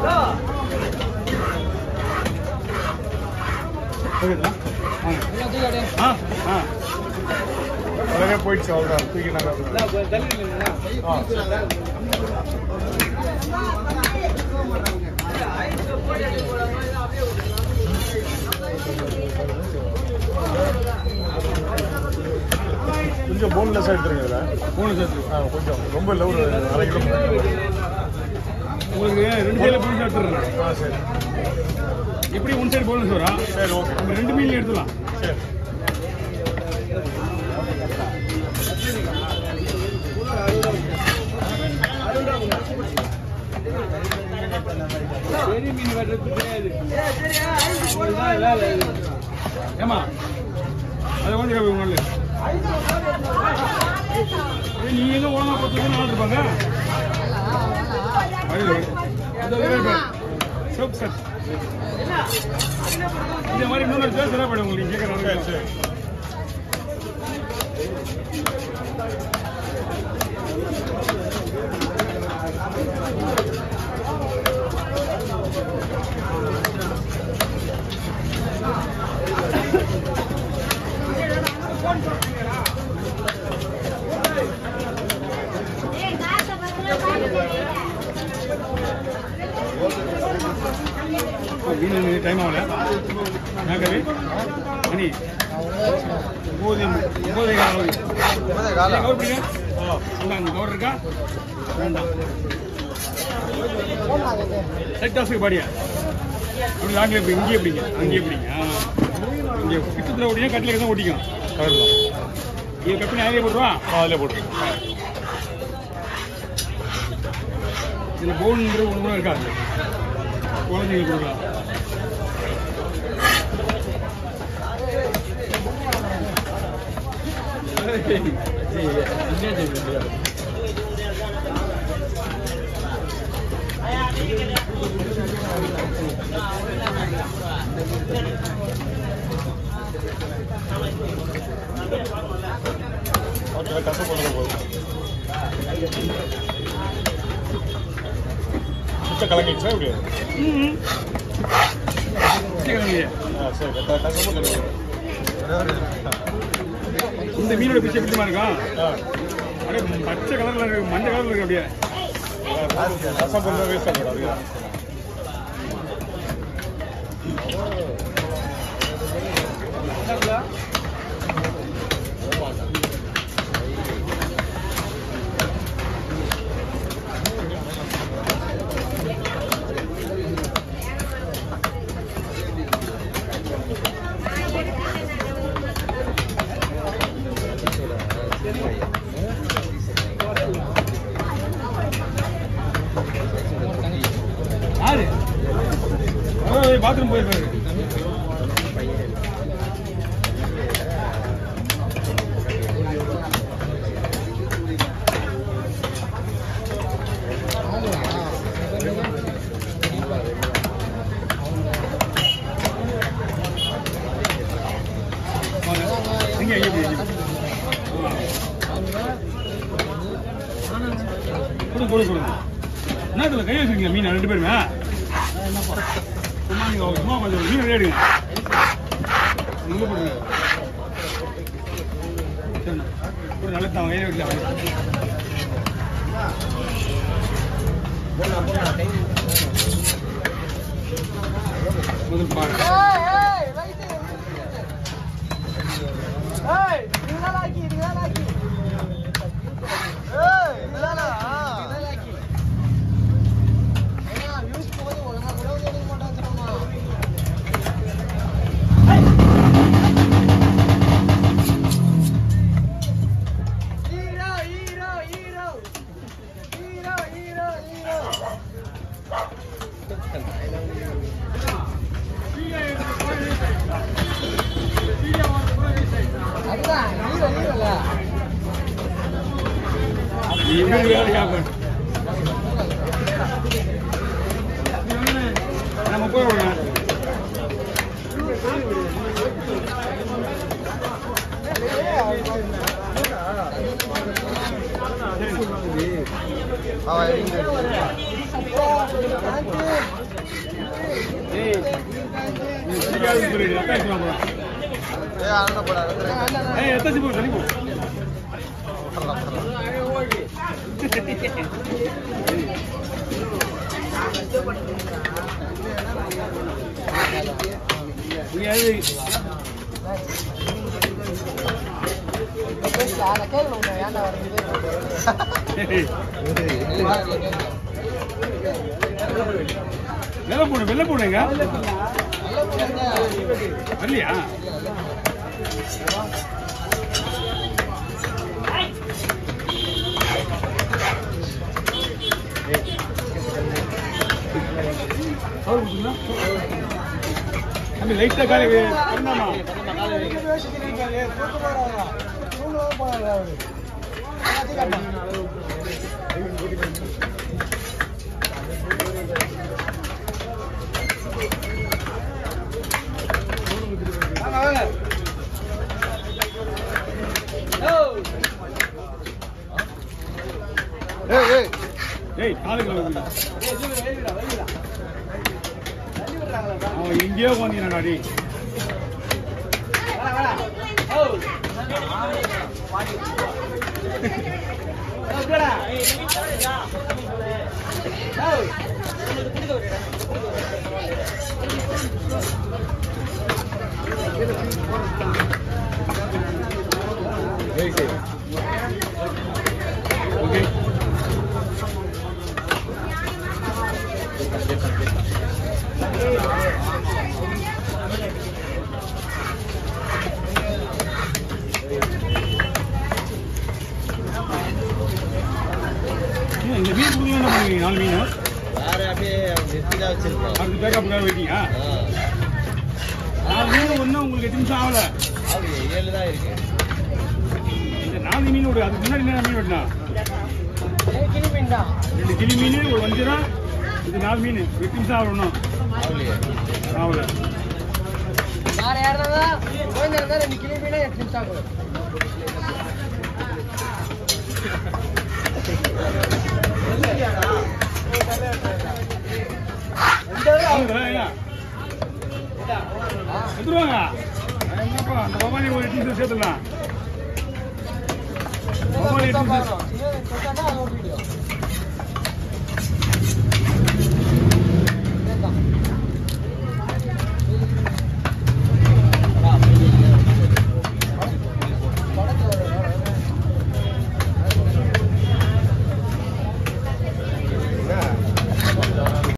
ஓகேங்களா வாங்க ஆ ஆ உடனே போயிடுச்சு அவ்வளோதான் தூக்கினாங்க ஆ கொஞ்சம் போன்லெஸ் எடுத்துருங்க இதில் மூணு சேர்த்து ஆ கொஞ்சம் ரொம்ப இல்லை ஒரு அரை கிலோ உங்களுக்கு ரெண்டு சைடில் போனஸ் எடுத்துடுறேன் ஆ சரி எப்படி ஒன் சைடு போனஸ் வரும் சரி ஓகே நம்ம ரெண்டு மீன் எடுத்துலாம் சரி பெரிய மீன் வெட்டுறது கிடையாது ஏமா அதை வந்து உங்களு நீ எங்க ஒழுங்கா பார்த்து ஆள் இருப்பாங்க வருது, வருது. இந்த வேற பேர். Soap set. இந்த மாதிரி இன்னொரு பேர் சரியா போயிடும் உங்களுக்கு நீங்க கேட்கறாங்க சரி மீன் டைம் ஆகல நாகவே மணி ஒம்பது ஒம்பதே கால் ஆகுது கவர் பிடிங்க இந்தாங்க கவர் இருக்கா வேண்டாம் செட் டாஸ்க்கு பாடியா அப்படி லாங்கில் எப்படி இங்கேயே பிடிங்க அங்கேயே பிடிங்க ஆ. இங்கே கிட்டத்தில் ஓட்டினா கட்டில் தான் ஓட்டிக்கும் கரெக்ட் இங்கே கட் பண்ணி அதிலே போட்டுருவா ஆ அதில் போட்டுருங்க இதில் பவுன்ன்ற ஒன்று கூட இருக்காது குழந்தைங்க கொடுக்கலாம் ஓகே கஷ்டம் பண்ணுங்க போதும் சுத்த கலங்கிடுச்சா இப்படி ம் சீக்கிரம் இல்லையே ஆ சரி க- கஷ்டமா கலங்குங்க இந்த மீனோட பிச்சை எப்படி இருக்கா ஆ அப்படியே பச்சை கலர்ல இருக்கு மஞ்சள் கலர்ல இருக்கு அப்படியே ரசம் பண்ணுறது வேஸ்ட் ஆகக்கூடாது யாரு பாத்ரூம் போயிருப்பாரு எங்க எங்க போய் கொடுங்க கொடுங்க கொடுங்க என்ன இதுல கை வச்சிருக்கீங்க மீன் ரெண்டு பேருமே சும்மா நீங்க சும்மா கொஞ்சம் மீன் ரெடி எடுங்க உள்ள போடுங்க சரி ஒரு நல்ல தான் கையில் வைக்கலாம் முதல் பாரு எப்படி வேலையா நம்ம போய் விடுங்க நீ பிடிக்காதுன்னு சொல்லிடு, அக்கா எடுத்துட்டு வா போலாம். ஏய், எத்தாச்சி போ, தள்ளி போ. நீ அது ஏய், வெள்ளை பூனை வெள்ளை பூனைங்க வரலையா சவுண்ட் கொடுத்தீங்களா? தம்பி லைட்டா காலி பண்ணாமா ஏய் காலுக்கு வருது அவன் எங்கேயோ போனீங்கடா டேய் ஓகே ஏன் இந்த மீன் புதுல என்ன பண்ணுவீங்க நாலு மீன் அடுத்து பேக்கப் வெயிட்டிங்க நாலு மீன் ஒன்றும் உங்களுக்கு எட்டு நிமிஷம் ஆகல இந்த நாலு மீன் ஒரு அதுக்கு முன்னாடி என்ன மீன் வெட்டினா ரெண்டு கிளி மீன் ஒரு வஞ்சிரா இது நாலு மீன் எட்டு நிமிஷம் ஆகணும் ஆகல வேற யாராவது கோவிந்தா இருந்தா ரெண்டு கிலோ மீனா எட்டு நிமிஷம் ஆகும் எடுத்துருவாங்க என்னப்பா அந்த பவானி ஒரு எட்டு நிமிஷம் சேர்த்துடலாம் பவானி எட்டு நிமிஷம் அது ஒரு